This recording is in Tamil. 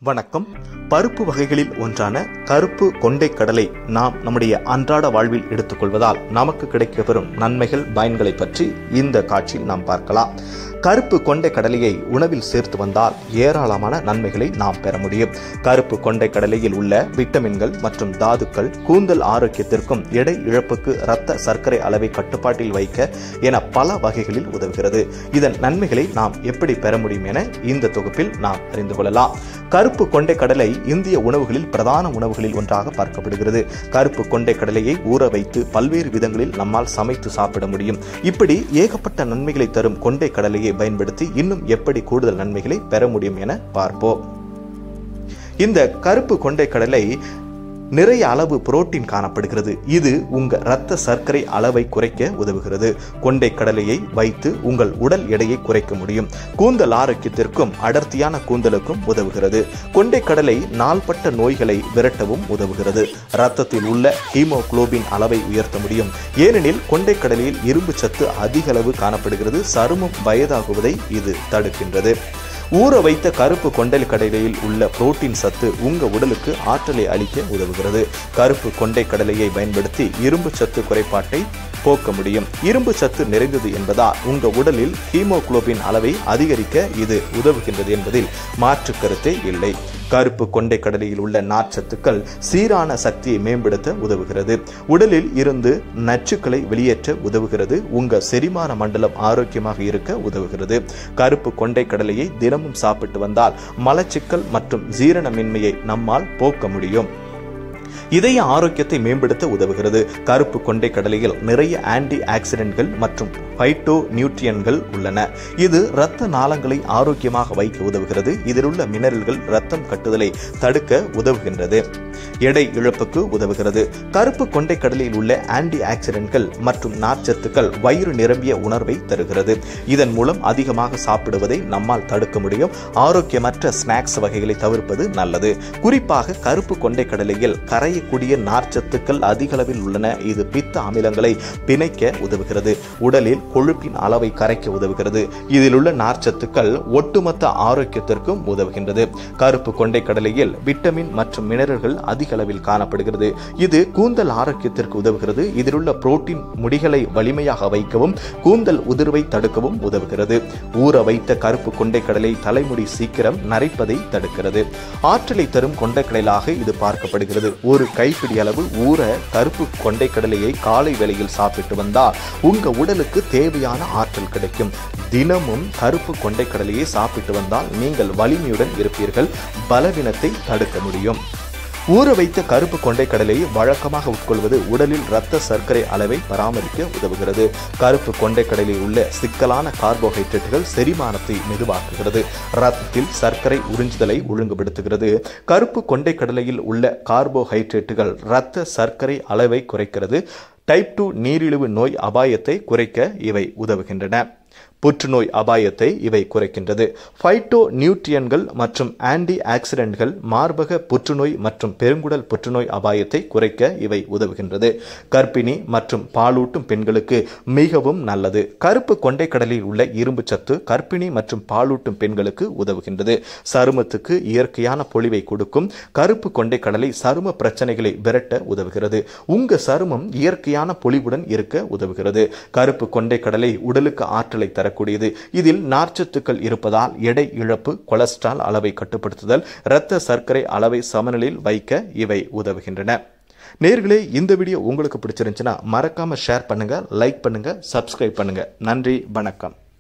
வணக்கம் பருப்பு வகைகளில் ஒன்றான கருப்பு கொண்டை கடலை நாம் நம்முடைய அன்றாட வாழ்வில் எடுத்துக்கொள்வதால் நமக்கு கிடைக்கப்பெறும் நன்மைகள் பயன்களை பற்றி இந்த காட்சியில் நாம் பார்க்கலாம் கருப்பு கொண்டை கடலையை உணவில் சேர்த்து வந்தால் ஏராளமான நன்மைகளை நாம் பெற முடியும் கருப்பு கொண்டை கடலையில் உள்ள விட்டமின்கள் மற்றும் தாதுக்கள் கூந்தல் ஆரோக்கியத்திற்கும் எடை இழப்புக்கு இரத்த சர்க்கரை அளவை கட்டுப்பாட்டில் வைக்க என பல வகைகளில் உதவுகிறது இதன் நன்மைகளை நாம் எப்படி பெற முடியும் என இந்த தொகுப்பில் நாம் அறிந்து கொள்ளலாம் கருப்பு கொண்டை கடலை இந்திய உணவுகளில் பிரதான உணவுகளில் ஒன்றாக பார்க்கப்படுகிறது கருப்பு கொண்டை கடலையை ஊற வைத்து பல்வேறு விதங்களில் நம்மால் சமைத்து சாப்பிட முடியும் இப்படி ஏகப்பட்ட நன்மைகளை தரும் கொண்டை கடலையை பயன்படுத்தி இன்னும் எப்படி கூடுதல் நன்மைகளை பெற முடியும் என பார்ப்போம் இந்த கருப்பு கொண்டை கடலை நிறைய அளவு புரோட்டீன் காணப்படுகிறது இது உங்க இரத்த சர்க்கரை அளவை குறைக்க உதவுகிறது கொண்டை கடலையை வைத்து உங்கள் உடல் எடையை குறைக்க முடியும் கூந்தல் ஆரோக்கியத்திற்கும் அடர்த்தியான கூந்தலுக்கும் உதவுகிறது கொண்டை கடலை நாள்பட்ட நோய்களை விரட்டவும் உதவுகிறது இரத்தத்தில் உள்ள ஹீமோகுளோபின் அளவை உயர்த்த முடியும் ஏனெனில் கொண்டை கடலையில் இரும்பு சத்து அதிக அளவு காணப்படுகிறது சருமம் வயதாகுவதை இது தடுக்கின்றது ஊற வைத்த கருப்பு கொண்டல் கடலையில் உள்ள புரோட்டீன் சத்து உங்க உடலுக்கு ஆற்றலை அளிக்க உதவுகிறது கருப்பு கொண்டை கடலையை பயன்படுத்தி இரும்பு சத்து குறைபாட்டை போக்க முடியும் இரும்பு சத்து நிறைந்தது என்பதால் உங்க உடலில் ஹீமோகுளோபின் அளவை அதிகரிக்க இது உதவுகின்றது என்பதில் மாற்று கருத்தே இல்லை கருப்பு கொண்டை கடலையில் உள்ள நார்ச்சத்துக்கள் சீரான சக்தியை மேம்படுத்த உதவுகிறது உடலில் இருந்து நச்சுக்களை வெளியேற்ற உதவுகிறது உங்க செரிமான மண்டலம் ஆரோக்கியமாக இருக்க உதவுகிறது கருப்பு கொண்டை கடலையை தினமும் சாப்பிட்டு வந்தால் மலச்சிக்கல் மற்றும் ஜீரணமின்மையை நம்மால் போக்க முடியும் இதய ஆரோக்கியத்தை மேம்படுத்த உதவுகிறது கருப்பு கொண்டை கடலையில் நிறைய ஆன்டி ஆக்சிடென்ட்கள் மற்றும் பைட்டோ நியூட்ரியன்கள் உள்ளன இது இரத்த நாளங்களை ஆரோக்கியமாக வைக்க உதவுகிறது இதில் உள்ள மினரல்கள் ரத்தம் கட்டுதலை தடுக்க உதவுகின்றது எடை இழப்புக்கு உதவுகிறது கருப்பு கொண்டை கடலில் உள்ள ஆன்டி ஆக்சிடென்ட்கள் மற்றும் நார்ச்சத்துக்கள் வயிறு நிரம்பிய உணர்வை தருகிறது இதன் மூலம் அதிகமாக சாப்பிடுவதை நம்மால் தடுக்க முடியும் ஆரோக்கியமற்ற ஸ்நாக்ஸ் வகைகளை தவிர்ப்பது நல்லது குறிப்பாக கருப்பு கொண்டை கடலையில் கரையக்கூடிய நார்ச்சத்துக்கள் அதிக அளவில் உள்ளன இது பித்த அமிலங்களை பிணைக்க உதவுகிறது உடலில் கொழுப்பின் அளவை கரைக்க உதவுகிறது இதில் உள்ள நார்ச்சத்துக்கள் ஒட்டுமொத்த ஆரோக்கியத்திற்கும் உதவுகின்றது கருப்பு கொண்டை கடலையில் விட்டமின் மற்றும் மினரல்கள் அதிக அளவில் காணப்படுகிறது இது கூந்தல் ஆரோக்கியத்திற்கு உதவுகிறது இதில் உள்ள புரோட்டீன் முடிகளை வலிமையாக வைக்கவும் கூந்தல் உதிர்வை தடுக்கவும் உதவுகிறது ஊற வைத்த கருப்பு கொண்டை கடலை தலைமுடி சீக்கிரம் நரைப்பதை தடுக்கிறது ஆற்றலை தரும் கொண்டைக்கடலாக இது பார்க்கப்படுகிறது ஒரு கைப்பிடி அளவு ஊற கருப்பு கொண்டை கடலையை காலை வேளையில் சாப்பிட்டு வந்தால் உங்க உடலுக்கு தேவையான ஆற்றல் கிடைக்கும் தினமும் கருப்பு கொண்டை கடலையை சாப்பிட்டு வந்தால் நீங்கள் வலிமையுடன் இருப்பீர்கள் பலவீனத்தை தடுக்க முடியும் ஊற வைத்த கருப்பு கொண்டை கடலையை வழக்கமாக உட்கொள்வது உடலில் இரத்த சர்க்கரை அளவை பராமரிக்க உதவுகிறது கருப்பு கொண்டை கடலில் உள்ள சிக்கலான கார்போஹைட்ரேட்டுகள் செரிமானத்தை மெதுவாக்குகிறது இரத்தத்தில் சர்க்கரை உறிஞ்சுதலை ஒழுங்குபடுத்துகிறது கருப்பு கொண்டை கடலையில் உள்ள கார்போஹைட்ரேட்டுகள் இரத்த சர்க்கரை அளவை குறைக்கிறது டைப் டூ நீரிழிவு நோய் அபாயத்தை குறைக்க இவை உதவுகின்றன புற்றுநோய் அபாயத்தை இவை குறைக்கின்றது ஃபைட்டோ நியூட்ரியன்கள் மற்றும் ஆன்டி ஆக்சிடென்ட்கள் மார்பக புற்றுநோய் மற்றும் பெருங்குடல் புற்றுநோய் அபாயத்தை குறைக்க இவை உதவுகின்றது கர்ப்பிணி மற்றும் பாலூட்டும் பெண்களுக்கு மிகவும் நல்லது கருப்பு கொண்டை கடலில் உள்ள இரும்பு சத்து கர்ப்பிணி மற்றும் பாலூட்டும் பெண்களுக்கு உதவுகின்றது சருமத்துக்கு இயற்கையான பொலிவை கொடுக்கும் கருப்பு கொண்டை கடலை சரும பிரச்சனைகளை விரட்ட உதவுகிறது உங்க சருமம் இயற்கையான பொலிவுடன் இருக்க உதவுகிறது கருப்பு கொண்டை கடலை உடலுக்கு ஆற்றலை தர தரக்கூடியது இதில் நார்ச்சத்துக்கள் இருப்பதால் எடை இழப்பு கொலஸ்ட்ரால் அளவை கட்டுப்படுத்துதல் இரத்த சர்க்கரை அளவை சமநிலையில் வைக்க இவை உதவுகின்றன நேர்களே இந்த வீடியோ உங்களுக்கு பிடிச்சிருந்துச்சுன்னா மறக்காம ஷேர் பண்ணுங்க லைக் பண்ணுங்க சப்ஸ்கிரைப் பண்ணுங்க நன்றி வணக்கம்